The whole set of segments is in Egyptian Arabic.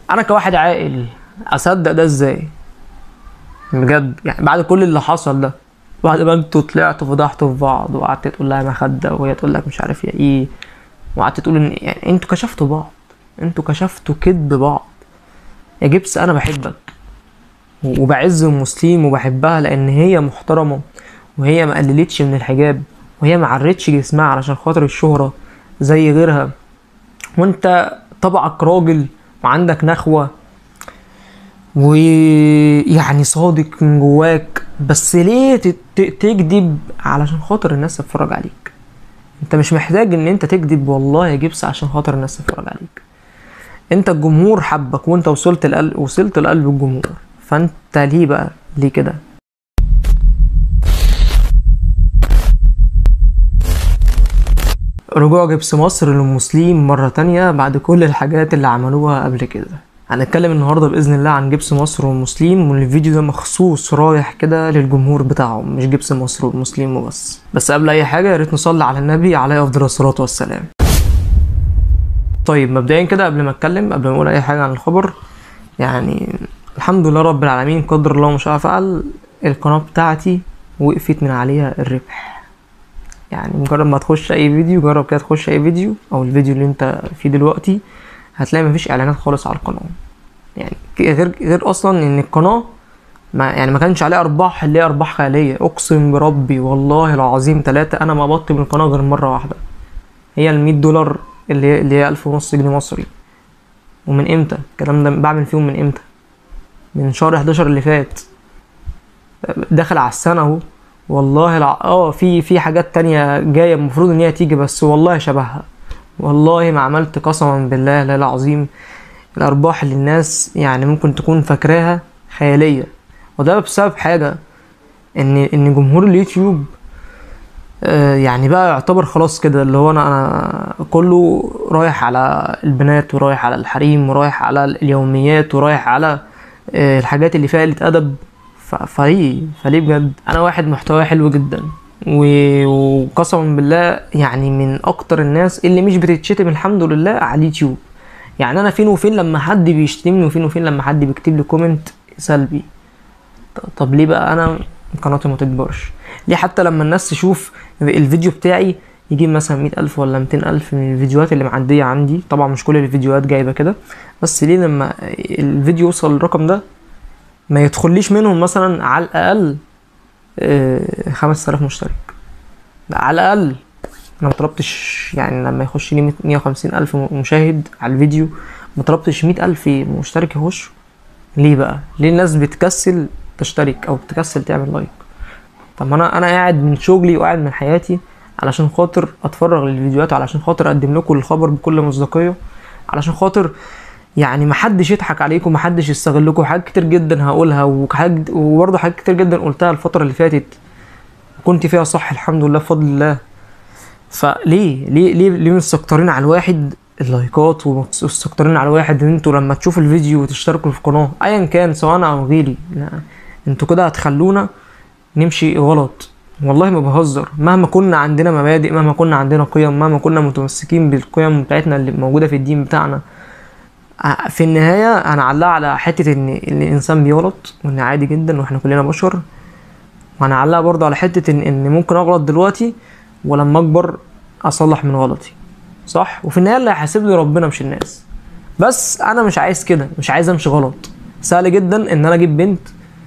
انا كواحد عاقل اصدق ده ازاي بجد يعني بعد كل اللي حصل ده بعد ما انتوا طلعتوا فضحتوا في بعض وقعدت تقول لها مخده وهي تقول لك مش عارف يا ايه وقعدت تقول ان يعني انتوا كشفتوا بعض انتوا كشفتوا كذب بعض يا جبس انا بحبك وبعز المسلم وبحبها لان هي محترمه وهي ما قللتش من الحجاب وهي ما عرتش جسمها علشان خاطر الشهره زي غيرها وانت طبعك راجل وعندك نخوه ويعني صادق من جواك بس ليه ت- ت- تكذب علشان خاطر الناس تتفرج عليك انت مش محتاج ان انت تكذب والله يا جبس عشان خاطر الناس تتفرج عليك انت الجمهور حبك وانت وصلت لقلب وصلت لقلب الجمهور فانت ليه بقى ليه كده رجوع جبس مصر للمسلم مرة تانية بعد كل الحاجات اللي عملوها قبل كده هنتكلم النهاردة بإذن الله عن جبس مصر والمسلم والفيديو ده مخصوص رايح كده للجمهور بتاعهم مش جبس مصر والمسلم وبس بس قبل أي حاجة يا ريت نصلي على النبي عليه أفضل الصلاة والسلام طيب مبدئيا كده قبل ما اتكلم قبل ما اقول اي حاجه عن الخبر يعني الحمد لله رب العالمين قدر الله ما شاء فعل القناه بتاعتي وقفت من عليها الربح يعني مجرد ما تخش اي فيديو جرب كده تخش اي فيديو او الفيديو اللي انت فيه دلوقتي هتلاقي مفيش اعلانات خالص على القناه يعني غير غير اصلا ان القناه ما يعني ما كانش عليها ارباح اللي هي ارباح خياليه اقسم بربي والله العظيم ثلاثة انا ما قبضت من القناه غير مره واحده هي ال 100 دولار اللي هي اللي هي 1000 ونص جنيه مصري ومن امتى الكلام ده بعمل فيهم من امتى من شهر 11 اللي فات داخل على السنه اهو والله الع... اه في في حاجات تانية جايه المفروض ان هي تيجي بس والله شبهها والله ما عملت قسما بالله لا العظيم الارباح اللي الناس يعني ممكن تكون فاكراها خياليه وده بسبب حاجه ان ان جمهور اليوتيوب آه، يعني بقى يعتبر خلاص كده اللي هو انا انا كله رايح على البنات ورايح على الحريم ورايح على اليوميات ورايح على آه، الحاجات اللي فيها قلة ادب ف- فليه فليه بجد انا واحد محتواه حلو جدا و- وقسما بالله يعني من اكتر الناس اللي مش بتتشتم الحمد لله على اليوتيوب يعني انا فين وفين لما حد بيشتمني وفين وفين لما حد بيكتب لي كومنت سلبي ط- طب ليه بقى انا قناتي ما تكبرش ليه حتى لما الناس تشوف الفيديو بتاعي يجيب مثلا مئة ألف ولا ميتين ألف من الفيديوهات اللي معدية عندي طبعا مش كل الفيديوهات جايبة كده بس ليه لما الفيديو يوصل للرقم ده ما يدخليش منهم مثلا على الأقل خمس آلاف مشترك ده على الأقل أنا مطلبتش يعني لما يخش لي مية وخمسين ألف مشاهد على الفيديو مطلبتش مئة ألف مشترك يخشوا ليه بقى؟ ليه الناس بتكسل تشترك أو بتكسل تعمل لايك؟ طب ما انا انا قاعد من شغلي وقاعد من حياتي علشان خاطر اتفرغ للفيديوهات علشان خاطر اقدم لكم الخبر بكل مصداقيه علشان خاطر يعني محدش يضحك عليكم محدش يستغلكم حاجات كتير جدا هقولها وحاجات وبرضه حاجات كتير جدا قلتها الفتره اللي فاتت كنت فيها صح الحمد لله بفضل الله فليه ليه ليه ليه مستكترين على الواحد اللايكات ومستكترين على الواحد ان انتوا لما تشوفوا الفيديو وتشتركوا في القناه ايا كان سواء انا او غيري لا انتوا كده هتخلونا نمشي غلط والله ما بهزر مهما كنا عندنا مبادئ مهما كنا عندنا قيم مهما كنا متمسكين بالقيم بتاعتنا اللي موجودة في الدين بتاعنا ع- في النهاية هنعلقها على حتة ان إن الانسان بيغلط وان عادي جدا واحنا كلنا بشر وهنعلقها برضه على حتة ان ان ممكن اغلط دلوقتي ولما اكبر اصلح من غلطي صح وفي النهاية اللي هيحاسبني ربنا مش الناس بس انا مش عايز كده مش عايز امشي غلط سهل جدا ان انا اجيب بنت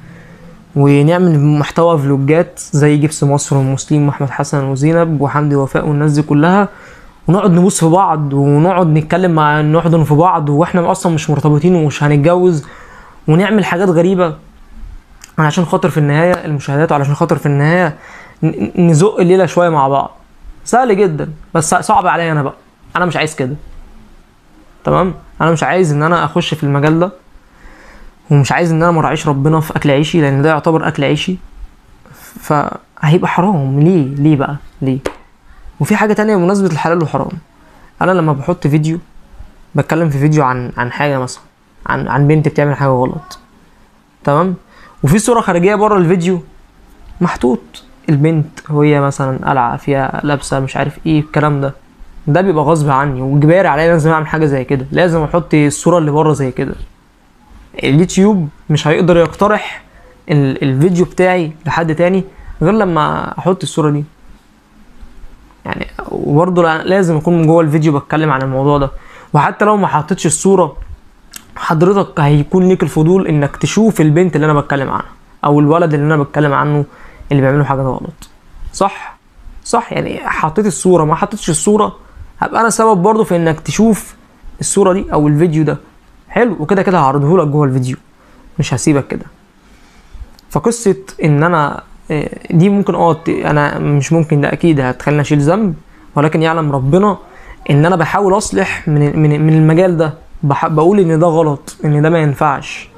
ونعمل محتوى فلوجات زي جبس مصر ومسلم واحمد حسن وزينب وحمدي وفاء والناس دي كلها ونقعد نبوس في بعض ونقعد نتكلم مع نحضن في بعض واحنا اصلا مش مرتبطين ومش هنتجوز ونعمل حاجات غريبه علشان خاطر في النهايه المشاهدات وعلشان خاطر في النهايه ن- نزق الليله شويه مع بعض سهل جدا بس صعب عليا انا بقى انا مش عايز كده تمام انا مش عايز ان انا اخش في المجال ده ومش عايز ان انا مراعيش ربنا في اكل عيشي لان ده يعتبر اكل عيشي فهيبقى حرام ليه ليه بقى ليه وفي حاجه تانية بمناسبه الحلال والحرام انا لما بحط فيديو بتكلم في فيديو عن عن حاجه مثلا عن عن بنت بتعمل حاجه غلط تمام وفي صوره خارجيه بره الفيديو محطوط البنت وهي مثلا قلعه فيها لابسه مش عارف ايه الكلام ده ده بيبقى غصب عني واجباري عليا لازم اعمل حاجه زي كده لازم احط الصوره اللي بره زي كده اليوتيوب مش هيقدر يقترح ال- الفيديو بتاعي لحد تاني غير لما احط الصوره دي يعني وبرضه لا- لازم اكون من جوه الفيديو بتكلم عن الموضوع ده وحتى لو ما حطيتش الصوره حضرتك هيكون ليك الفضول انك تشوف البنت اللي انا بتكلم عنها او الولد اللي انا بتكلم عنه اللي بيعملوا حاجه غلط صح صح يعني حطيت الصوره ما حطيتش الصوره هبقى انا سبب برضه في انك تشوف الصوره دي او الفيديو ده حلو وكده كده هعرضه لك جوه الفيديو مش هسيبك كده فقصه ان انا آه، دي ممكن اه ت- انا مش ممكن ده اكيد هتخليني اشيل ذنب ولكن يعلم ربنا ان انا بحاول اصلح من من من المجال ده بح- بقول ان ده غلط ان ده ما ينفعش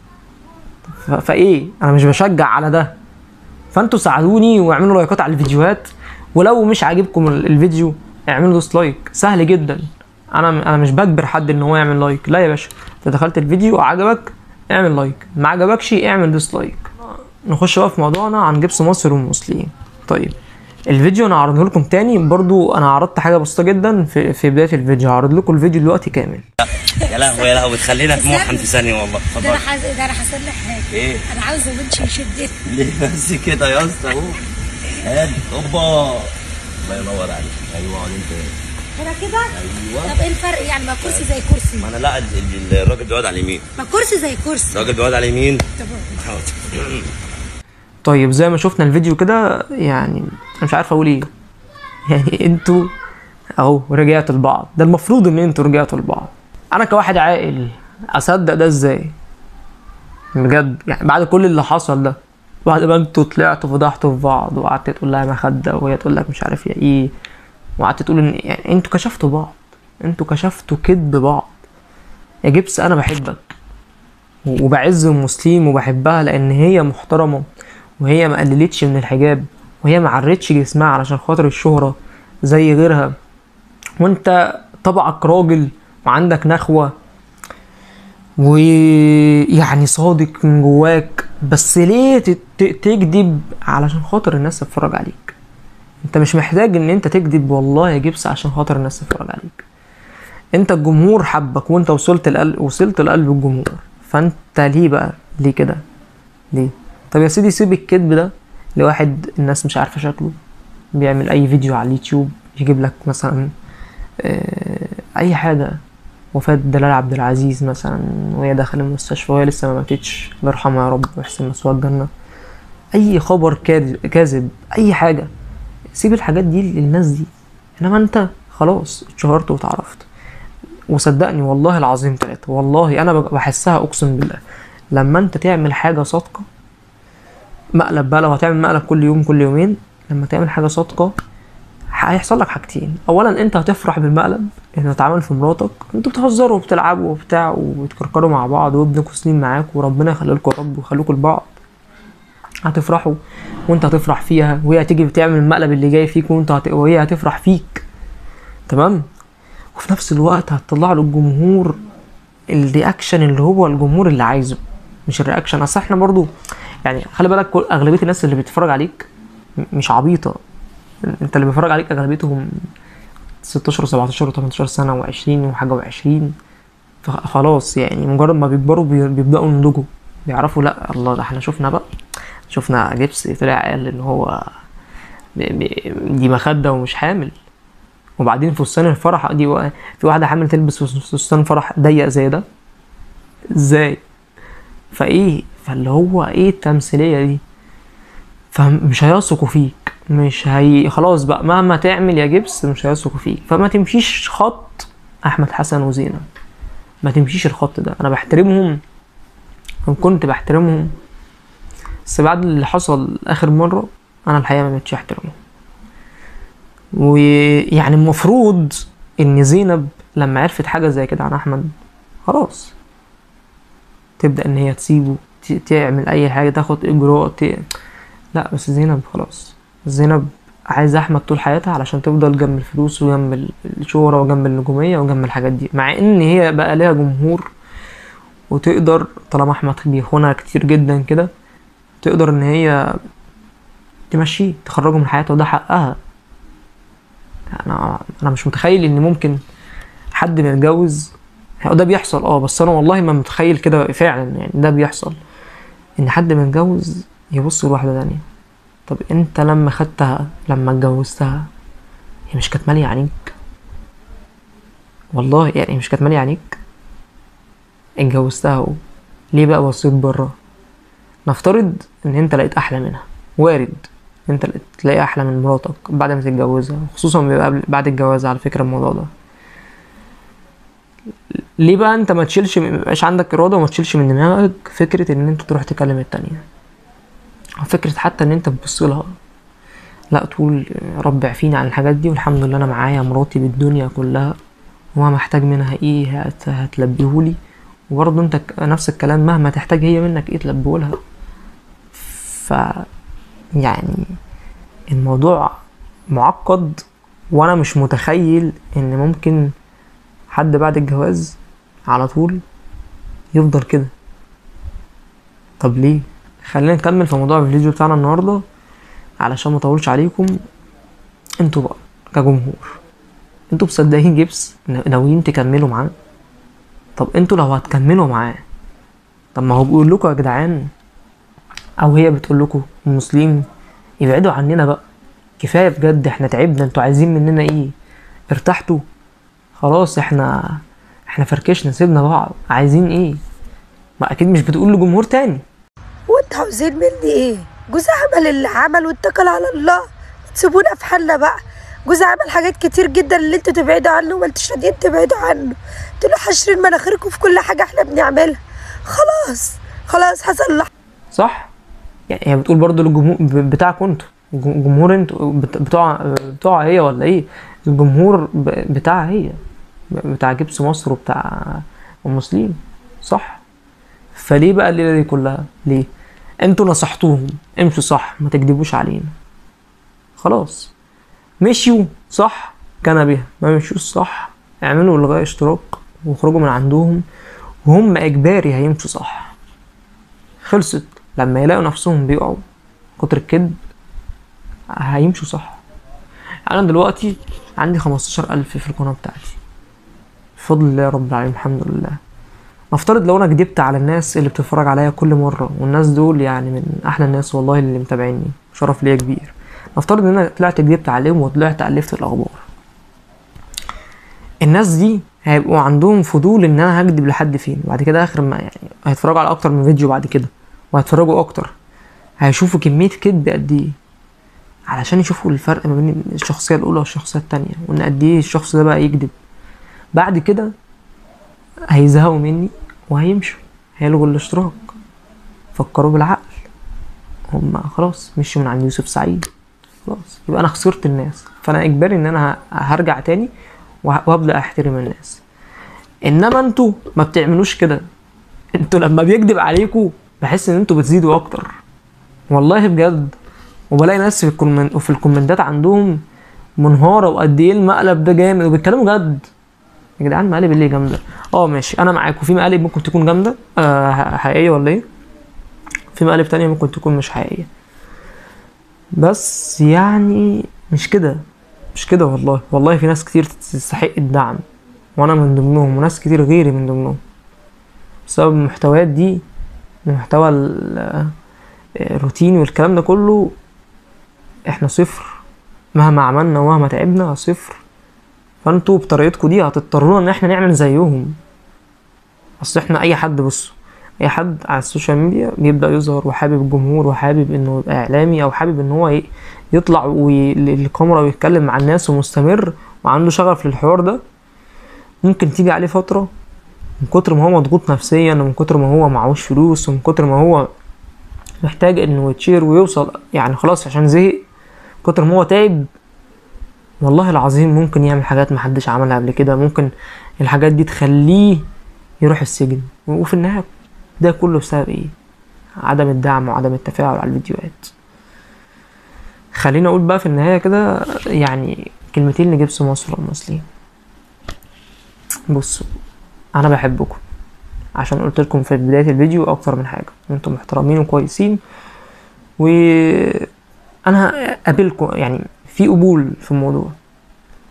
ف- فايه انا مش بشجع على ده فانتوا ساعدوني واعملوا لايكات على الفيديوهات ولو مش عاجبكم ال- الفيديو اعملوا ديسلايك سهل جدا انا انا مش بجبر حد ان هو يعمل لايك لا يا باشا انت دخلت الفيديو عجبك اعمل لايك ما عجبكش اعمل ديسلايك نخش بقى في موضوعنا عن جبس مصر والمسلمين طيب الفيديو انا هعرضه لكم تاني برضو انا عرضت حاجه بسيطه جدا في في بدايه الفيديو هعرض لكم الفيديو دلوقتي كامل يا لهوي يا لهوي تخلينا محن في ثانيه والله ده اتفضل انا حاز... ده انا هصلح حاجه ايه انا عاوزه بنتي يشدني ليه بس كده يا اسطى اهو هادي اوبا الله ينور عليك ايوه اقعد انت انا كده ايوه طب ايه الفرق يعني ما كرسي زي كرسي ما انا لا ال- ال- الراجل بيقعد على اليمين ما كرسي زي كرسي الراجل بيقعد على اليمين طب حاضر. طيب زي ما شفنا الفيديو كده يعني انا مش عارف اقول ايه يعني انتوا اهو رجعتوا لبعض ده المفروض ان انتوا رجعتوا لبعض انا كواحد عاقل اصدق ده ازاي بجد يعني بعد كل اللي حصل ده بعد ما انتوا طلعتوا فضحتوا في بعض وقعدت تقول لها مخده وهي تقول لك مش عارف يا ايه وقعدت تقول ان يعني انتوا كشفتوا بعض انتوا كشفتوا كذب بعض يا جبس انا بحبك وبعز المسلم وبحبها لان هي محترمه وهي ما قللتش من الحجاب وهي ما عرتش جسمها علشان خاطر الشهرة زي غيرها وانت طبعك راجل وعندك نخوة ويعني صادق من جواك بس ليه ت- ت- تكذب علشان خاطر الناس تتفرج عليك انت مش محتاج ان انت تكذب والله يا جبس عشان خاطر الناس تتفرج عليك انت الجمهور حبك وانت وصلت القلب وصلت لقلب الجمهور فانت ليه بقى ليه كده ليه طب يا سيدي سيب الكذب ده لواحد الناس مش عارفه شكله بيعمل اي فيديو على اليوتيوب يجيب لك مثلا آه، اي حاجه وفاة دلال عبد العزيز مثلا وهي داخل المستشفى وهي لسه ما ماتتش الله يرحمها يا رب ويحسن مسواها الجنة أي خبر كاذب كاذب أي حاجة سيب الحاجات دي للناس دي إنما أنت خلاص اتشهرت واتعرفت وصدقني والله العظيم تلاتة والله أنا ببقى بحسها أقسم بالله لما أنت تعمل حاجة صادقة مقلب بقى لو هتعمل مقلب كل يوم كل يومين لما تعمل حاجة صادقة هيحصل لك حاجتين اولا انت هتفرح بالمقلب انه اتعمل في مراتك انتوا بتهزروا وبتلعبوا وبتاع وبتكركروا مع بعض وابنكوا سنين معاك وربنا يخليلكوا يا رب ويخليكوا لبعض هتفرحوا وانت هتفرح فيها وهي هتيجي بتعمل المقلب اللي جاي فيك وانت هت... وهي هتفرح فيك تمام وفي نفس الوقت هتطلع له الجمهور الرياكشن اللي هو الجمهور اللي عايزه مش الرياكشن اصل احنا برضو يعني خلي بالك كل اغلبيه الناس اللي بتتفرج عليك م- مش عبيطه انت اللي بيتفرج عليك اغلبيتهم 16 و17 و18 سنه و20 وحاجه و20 فخلاص يعني مجرد ما بيكبروا بي- بيبداوا ينضجوا بيعرفوا لا الله ده احنا شفنا بقى شفنا جبس طلع قال ان هو بي- بي- دي مخده ومش حامل وبعدين فستان الفرح دي و- في واحده حامل تلبس فس- فستان فرح ضيق زي ده ازاي فايه فاللي هو ايه التمثيليه دي فمش هيثقوا فيك مش هي خلاص بقى مهما تعمل يا جبس مش هيثقوا فيك فما تمشيش خط احمد حسن وزينب ما تمشيش الخط ده انا بحترمهم وكنت بحترمهم بس بعد اللي حصل اخر مره انا الحقيقه ما بقتش احترمهم ويعني المفروض ان زينب لما عرفت حاجه زي كده عن احمد خلاص تبدا ان هي تسيبه ت- تعمل اي حاجه تاخد اجراء ت... لا بس زينب خلاص زينب عايزة أحمد طول حياتها علشان تفضل جنب الفلوس وجنب ال- الشهرة وجنب النجومية وجنب الحاجات دي مع إن هي بقى ليها جمهور وتقدر طالما أحمد بيخونها كتير جدا كده تقدر إن هي تمشيه تخرجه من حياته وده حقها انا انا مش متخيل ان ممكن حد متجوز هو ده بيحصل اه بس انا والله ما متخيل كده فعلا يعني ده بيحصل ان حد متجوز يبص لواحده تانية طب انت لما خدتها لما اتجوزتها هي مش كانت ماليه عينيك والله يعني مش كانت ماليه عينيك اتجوزتها اهو ليه بقى بصيت بره نفترض ان انت لقيت احلى منها وارد انت تلاقي احلى من مراتك بعد ما تتجوزها خصوصا بيبقى قبل- بعد الجواز على فكره الموضوع ده ليه بقى انت ما تشيلش ما يبقاش عندك اراده وما تشيلش من دماغك فكره ان انت تروح تكلم التانية او فكره حتى ان انت تبص لها لا تقول يا رب اعفيني عن الحاجات دي والحمد لله انا معايا مراتي بالدنيا كلها وما محتاج منها ايه هت- هتلبيهولي وبرضه انت ك- نفس الكلام مهما تحتاج هي منك ايه تلبيهولها ف يعني الموضوع معقد وانا مش متخيل ان ممكن حد بعد الجواز على طول يفضل كده طب ليه خلينا نكمل في موضوع الفيديو بتاعنا النهارده علشان ما اطولش عليكم انتوا بقى كجمهور انتوا مصدقين جبس ن- ناويين تكملوا معاه طب انتوا لو هتكملوا معاه طب ما هو بيقول لكم يا جدعان او هي بتقول لكم المسلمين ابعدوا عننا بقى كفايه بجد احنا تعبنا انتوا عايزين مننا ايه ارتحتوا خلاص احنا احنا فركشنا سيبنا بعض عايزين ايه ما اكيد مش بتقول لجمهور تاني وانت عاوزين مني ايه جوز عمل اللي عمل واتكل على الله تسيبونا في حالنا بقى جوز عمل حاجات كتير جدا اللي انتوا تبعدوا عنه وما انتوش راضيين تبعدوا عنه انتوا حاشرين مناخيركم في كل حاجه احنا بنعملها خلاص خلاص حصل اللي صح يعني هي بتقول برضو للجمهور ب- بتاعكم انتوا الج- الجمهور انتوا بت- بتوع بتوع هي ولا ايه الجمهور ب- بتاعها هي ب- بتاع جبس مصر وبتاع المسلمين صح فليه بقى الليله دي كلها ليه انتوا نصحتوهم امشوا صح ما تكذبوش علينا خلاص مشيوا صح كان بها ما مشيوش صح اعملوا الغاء اشتراك واخرجوا من عندهم وهم اجباري هيمشوا صح خلصت لما يلاقوا نفسهم بيقعوا كتر الكذب هيمشوا صح انا دلوقتي عندي 15000 في القناه بتاعتي بفضل الله رب العالمين الحمد لله نفترض لو انا كدبت على الناس اللي بتتفرج عليا كل مره والناس دول يعني من احلى الناس والله اللي متابعيني شرف ليا كبير نفترض ان انا طلعت كدبت عليهم وطلعت الفت الاخبار الناس دي هيبقوا عندهم فضول ان انا هكدب لحد فين وبعد كده اخر ما يعني هيتفرجوا على اكتر من فيديو بعد كده وهيتفرجوا اكتر هيشوفوا كميه كذب قد ايه علشان يشوفوا الفرق ما بين الشخصيه الاولى والشخصيه التانية وان قد ايه الشخص ده بقى يكذب بعد كده هيزهقوا مني وهيمشوا هيلغوا الاشتراك فكروا بالعقل هم خلاص مشوا من عند يوسف سعيد خلاص يبقى انا خسرت الناس فانا اجباري ان انا ه- هرجع تاني وه- وابدا احترم الناس انما انتوا ما بتعملوش كده انتوا لما بيكذب عليكم بحس ان انتوا بتزيدوا اكتر والله بجد وبلاقي ناس في الكومنت وفي الكومنتات عندهم منهاره وقد ايه المقلب ده جامد وبيتكلموا جد يا جدعان مقالب اللي جامده اه ماشي انا معاكم في مقالب ممكن تكون جامده آه ح- حقيقيه ولا ايه في مقالب تانية ممكن تكون مش حقيقيه بس يعني مش كده مش كده والله والله في ناس كتير تستحق الدعم وانا من ضمنهم وناس كتير غيري من ضمنهم بسبب المحتويات دي المحتوى ال- الروتيني والكلام ده كله احنا صفر مهما عملنا ومهما تعبنا صفر فانتوا بطريقتكم دي هتضطرونا ان احنا نعمل زيهم اصل احنا اي حد بص اي حد على السوشيال ميديا بيبدا يظهر وحابب الجمهور وحابب انه يبقى اعلامي او حابب ان هو ي- يطلع للكاميرا ويتكلم مع الناس ومستمر وعنده شغف للحوار ده ممكن تيجي عليه فتره من كتر ما هو مضغوط نفسيا ومن كتر ما هو معهوش فلوس ومن كتر ما هو محتاج انه يتشير ويوصل يعني خلاص عشان زهق كتر ما هو تعب والله العظيم ممكن يعمل حاجات محدش عملها قبل كده ممكن الحاجات دي تخليه يروح السجن وفي النهاية ده كله بسبب ايه عدم الدعم وعدم التفاعل على الفيديوهات خلينا اقول بقى في النهاية كده يعني كلمتين لجبس مصر والمصريين بصوا انا بحبكم عشان قلت لكم في بداية الفيديو اكتر من حاجة انتم محترمين وكويسين و انا قابلكم يعني في قبول في الموضوع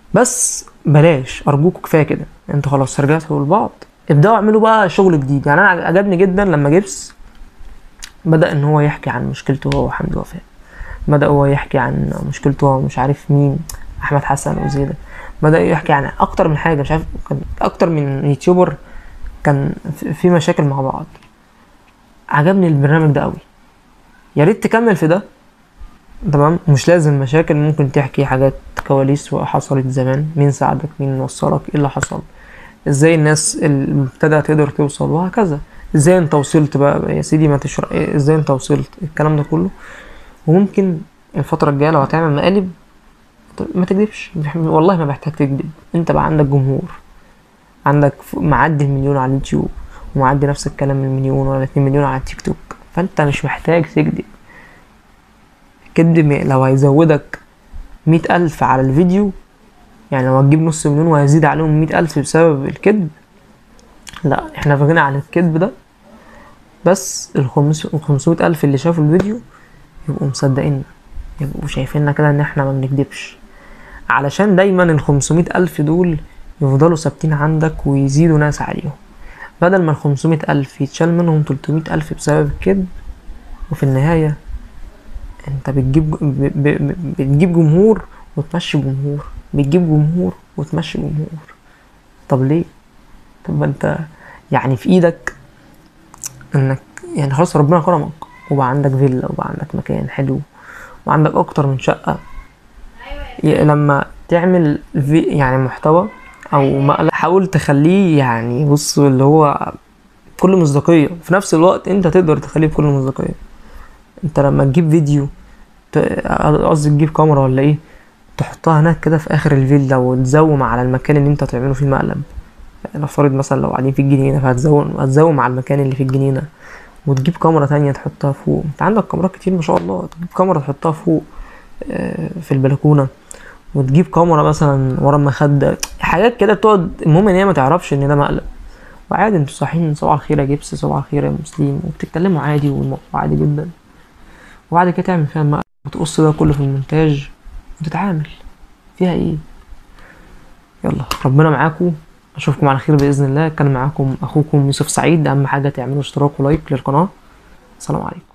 بس بلاش ارجوكوا كفايه كده انتوا خلاص رجعتوا لبعض ابداوا اعملوا بقى شغل جديد يعني انا عجبني جدا لما جبس بدا ان هو يحكي عن مشكلته هو وحمدي وفاء بدا هو يحكي عن مشكلته هو مش عارف مين احمد حسن وزينه بدا يحكي عن اكتر من حاجه مش عارف كان اكتر من يوتيوبر كان في- في مشاكل مع بعض عجبني البرنامج ده قوي يا ريت تكمل في ده تمام مش لازم مشاكل ممكن تحكي حاجات كواليس حصلت زمان مين ساعدك مين وصلك ايه اللي حصل ازاي الناس المبتدئة تقدر توصل وهكذا ازاي انت وصلت بقى يا سيدي ما تشرح إيه ازاي انت وصلت الكلام ده كله وممكن الفترة الجاية لو هتعمل مقالب ما تكذبش والله ما محتاج تكذب انت بقى عندك جمهور عندك ف- معدي المليون على اليوتيوب ومعدي نفس الكلام من مليون ولا اتنين مليون على التيك توك فانت مش محتاج تكذب الكذب م- لو هيزودك مئة ألف على الفيديو يعني لو هتجيب نص مليون وهيزيد عليهم مئة ألف بسبب الكذب لا احنا في غنى عن الكذب ده بس الخمسمية ألف اللي شافوا الفيديو يبقوا مصدقيننا يبقوا شايفيننا كده ان احنا ما بنكدبش علشان دايما الخمسمية ألف دول يفضلوا ثابتين عندك ويزيدوا ناس عليهم بدل ما الخمسمية ألف يتشال منهم تلتمية ألف بسبب الكذب وفي النهاية انت بتجيب ب- ب- ب- بتجيب جمهور وتمشي جمهور بتجيب جمهور وتمشي جمهور طب ليه طب ما انت يعني في ايدك انك يعني خلاص ربنا كرمك وبقى عندك فيلا وبقى عندك مكان حلو وعندك اكتر من شقة ي- لما تعمل في يعني محتوى او مقلب حاول تخليه يعني بص اللي هو بكل مصداقية في نفس الوقت انت تقدر تخليه بكل مصداقية انت لما تجيب فيديو ت- قصدي تجيب كاميرا ولا ايه تحطها هناك كده في اخر الفيلا وتزوم على المكان اللي انت هتعمله فيه المقلب نفترض مثلا لو قاعدين في الجنينة فهتزوم هتزوم على المكان اللي في الجنينة وتجيب كاميرا تانية تحطها فوق انت عندك كاميرات كتير ما شاء الله تجيب كاميرا تحطها فوق آه، في البلكونة وتجيب كاميرا مثلا ورا المخدة حاجات كده بتقعد المهم ان هي ما تعرفش ان ده مقلب وعادي انتوا صاحيين صباح الخير يا جبس صباح الخير يا مسلم وبتتكلموا عادي والموضوع عادي جدا وبعد كده تعمل فيها المقلب وتقص ده كله في المونتاج وتتعامل فيها ايه يلا ربنا معاكم اشوفكم على خير باذن الله كان معاكم اخوكم يوسف سعيد اهم حاجه تعملوا اشتراك ولايك للقناه السلام عليكم